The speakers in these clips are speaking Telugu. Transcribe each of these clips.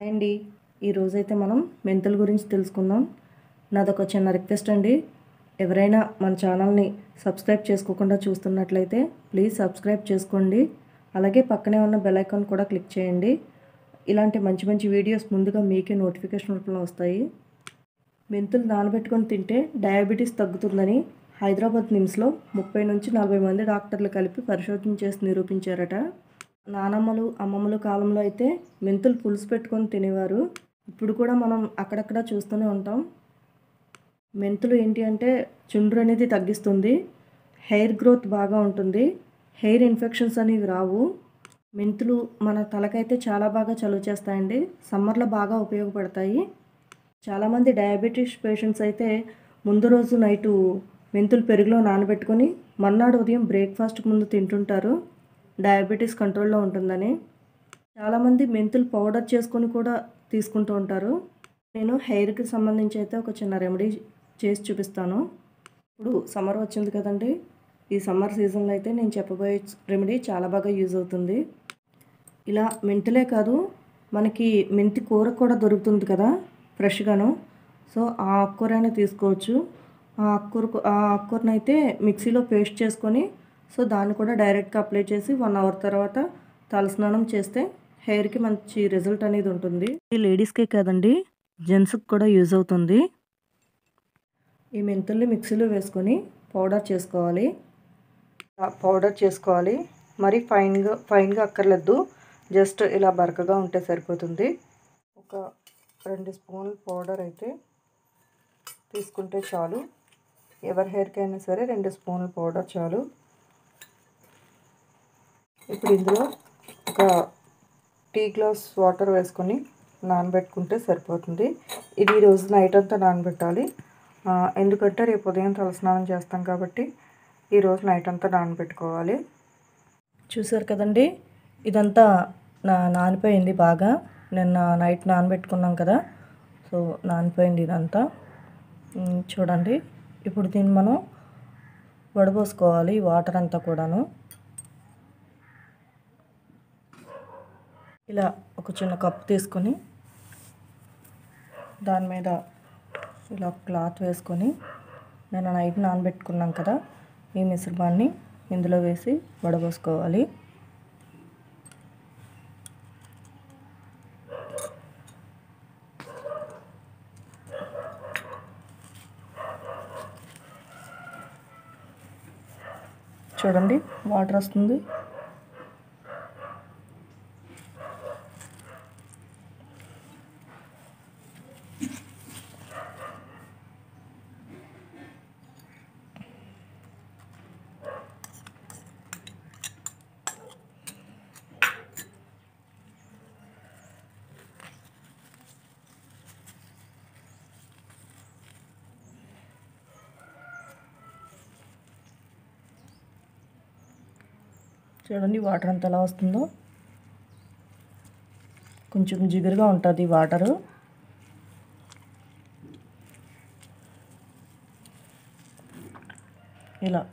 అండి ఈరోజైతే మనం మెంతుల గురించి తెలుసుకుందాం నాదొక చిన్న రిక్వెస్ట్ అండి ఎవరైనా మన ఛానల్ని సబ్స్క్రైబ్ చేసుకోకుండా చూస్తున్నట్లయితే ప్లీజ్ సబ్స్క్రైబ్ చేసుకోండి అలాగే పక్కనే ఉన్న బెల్ ఐకాన్ కూడా క్లిక్ చేయండి ఇలాంటి మంచి మంచి వీడియోస్ ముందుగా మీకే నోటిఫికేషన్ రూపంలో వస్తాయి మెంతులు నానబెట్టుకొని తింటే డయాబెటీస్ తగ్గుతుందని హైదరాబాద్ నిమ్స్లో ముప్పై నుంచి నలభై మంది డాక్టర్లు కలిపి పరిశోధన చేసి నిరూపించారట నానమ్మలు అమ్మమ్మలు కాలంలో అయితే మెంతులు పులుసు పెట్టుకొని తినేవారు ఇప్పుడు కూడా మనం అక్కడక్కడ చూస్తూనే ఉంటాం మెంతులు ఏంటి అంటే చుండ్రు అనేది తగ్గిస్తుంది హెయిర్ గ్రోత్ బాగా ఉంటుంది హెయిర్ ఇన్ఫెక్షన్స్ అనేవి రావు మెంతులు మన తలకైతే చాలా బాగా చలువ చేస్తాయండి సమ్మర్లో బాగా ఉపయోగపడతాయి చాలామంది డయాబెటీస్ పేషెంట్స్ అయితే ముందు రోజు నైటు మెంతులు పెరుగులో నానబెట్టుకొని మర్నాడు ఉదయం బ్రేక్ఫాస్ట్కి ముందు తింటుంటారు డయాబెటీస్ కంట్రోల్లో ఉంటుందని చాలామంది మెంతులు పౌడర్ చేసుకొని కూడా తీసుకుంటూ ఉంటారు నేను హెయిర్కి సంబంధించి అయితే ఒక చిన్న రెమెడీ చేసి చూపిస్తాను ఇప్పుడు సమ్మర్ వచ్చింది కదండి ఈ సమ్మర్ సీజన్లో అయితే నేను చెప్పబోయే రెమెడీ చాలా బాగా యూజ్ అవుతుంది ఇలా మెంతులే కాదు మనకి మెంతి కూర కూడా దొరుకుతుంది కదా ఫ్రెష్గాను సో ఆ ఆకుకూరైనా తీసుకోవచ్చు ఆ ఆకుకూర ఆ ఆకుకూరని అయితే మిక్సీలో పేస్ట్ చేసుకొని సో దాన్ని కూడా డైరెక్ట్గా అప్లై చేసి వన్ అవర్ తర్వాత తలస్నానం చేస్తే హెయిర్కి మంచి రిజల్ట్ అనేది ఉంటుంది ఈ లేడీస్కే కాదండి జెంట్స్కి కూడా యూజ్ అవుతుంది ఈ మెంతుల్ని మిక్సీలో వేసుకొని పౌడర్ చేసుకోవాలి పౌడర్ చేసుకోవాలి మరి ఫైన్గా ఫైన్గా అక్కర్లేదు జస్ట్ ఇలా బరకగా ఉంటే సరిపోతుంది ఒక రెండు స్పూన్లు పౌడర్ అయితే తీసుకుంటే చాలు ఎవరి హెయిర్కి అయినా సరే రెండు స్పూన్లు పౌడర్ చాలు ఇప్పుడు ఇందులో ఒక టీ గ్లాస్ వాటర్ వేసుకొని నానబెట్టుకుంటే సరిపోతుంది ఇది ఈరోజు నైట్ అంతా నానబెట్టాలి ఎందుకంటే రేపు ఉదయం తలస్నానం చేస్తాం కాబట్టి ఈరోజు నైట్ అంతా నానబెట్టుకోవాలి చూసారు కదండి ఇదంతా నా నానిపోయింది బాగా నిన్న నైట్ నానబెట్టుకున్నాం కదా సో నానిపోయింది ఇదంతా చూడండి ఇప్పుడు దీన్ని మనం వడబోసుకోవాలి వాటర్ అంతా కూడాను ఇలా ఒక చిన్న కప్ తీసుకొని దాని మీద ఇలా క్లాత్ వేసుకొని నేను నైట్ నానబెట్టుకున్నాం కదా ఈ మిశ్రమాన్ని ఇందులో వేసి వడబోసుకోవాలి చూడండి వాటర్ వస్తుంది చూడండి వాటర్ అంతా ఎలా వస్తుందో కొంచెం జిగురుగా ఉంటుంది వాటరు ఇలా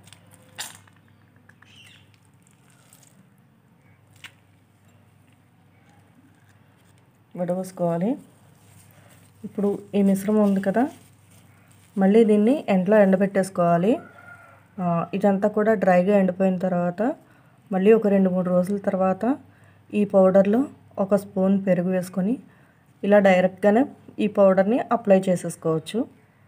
విడవసుకోవాలి ఇప్పుడు ఈ మిశ్రమం ఉంది కదా మళ్ళీ దీన్ని ఎండలో ఎండబెట్టేసుకోవాలి ఇదంతా కూడా డ్రైగా ఎండిపోయిన తర్వాత మళ్ళీ ఒక రెండు మూడు రోజుల తర్వాత ఈ పౌడర్లో ఒక స్పూన్ పెరుగు వేసుకొని ఇలా డైరెక్ట్గానే ఈ పౌడర్ని అప్లై చేసేసుకోవచ్చు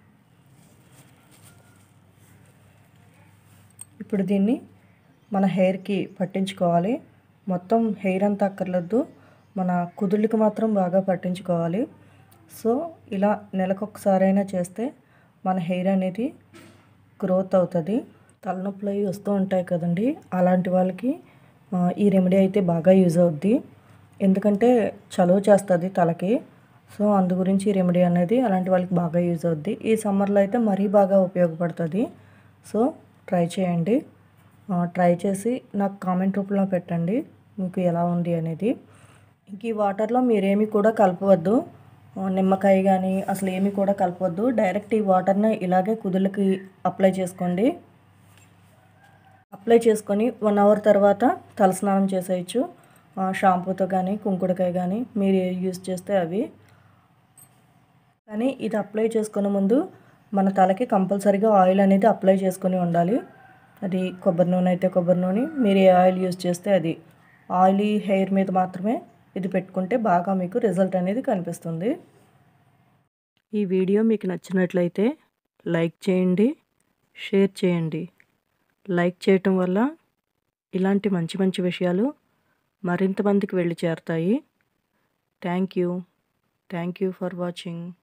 ఇప్పుడు దీన్ని మన హెయిర్కి పట్టించుకోవాలి మొత్తం హెయిర్ అంతా అక్కర్లేదు మన కుదుళ్ళకి మాత్రం బాగా పట్టించుకోవాలి సో ఇలా నెలకొకసారైనా చేస్తే మన హెయిర్ అనేది గ్రోత్ అవుతుంది తలనొప్పులు అవి వస్తూ ఉంటాయి కదండి అలాంటి వాళ్ళకి ఈ రెమెడీ అయితే బాగా యూజ్ అవుద్ది ఎందుకంటే చలువ చేస్తుంది తలకి సో అందు గురించి ఈ రెమెడీ అనేది అలాంటి వాళ్ళకి బాగా యూజ్ అవుద్ది ఈ సమ్మర్లో అయితే మరీ బాగా ఉపయోగపడుతుంది సో ట్రై చేయండి ట్రై చేసి నాకు కామెంట్ రూపంలో పెట్టండి మీకు ఎలా ఉంది అనేది ఇంక ఈ వాటర్లో మీరేమి కూడా కలపవద్దు నిమ్మకాయ కానీ అసలు ఏమీ కూడా కలపవద్దు డైరెక్ట్ ఈ వాటర్ని ఇలాగే కుదులకి అప్లై చేసుకోండి అప్లై చేసుకొని వన్ అవర్ తర్వాత తలస్నానం చేసేయచ్చు షాంపూతో కానీ కుంకుడుకాయ కానీ మీరు యూజ్ చేస్తే అవి కానీ ఇది అప్లై చేసుకునే ముందు మన తలకి కంపల్సరీగా ఆయిల్ అనేది అప్లై చేసుకొని ఉండాలి అది కొబ్బరి నూనె అయితే కొబ్బరి నూనె మీరు ఏ ఆయిల్ యూజ్ చేస్తే అది ఆయిలీ హెయిర్ మీద మాత్రమే ఇది పెట్టుకుంటే బాగా మీకు రిజల్ట్ అనేది కనిపిస్తుంది ఈ వీడియో మీకు నచ్చినట్లయితే లైక్ చేయండి షేర్ చేయండి లైక్ చేయటం వల్ల ఇలాంటి మంచి మంచి విషయాలు మరింత మందికి వెళ్ళి చేరుతాయి thank you thank you for watching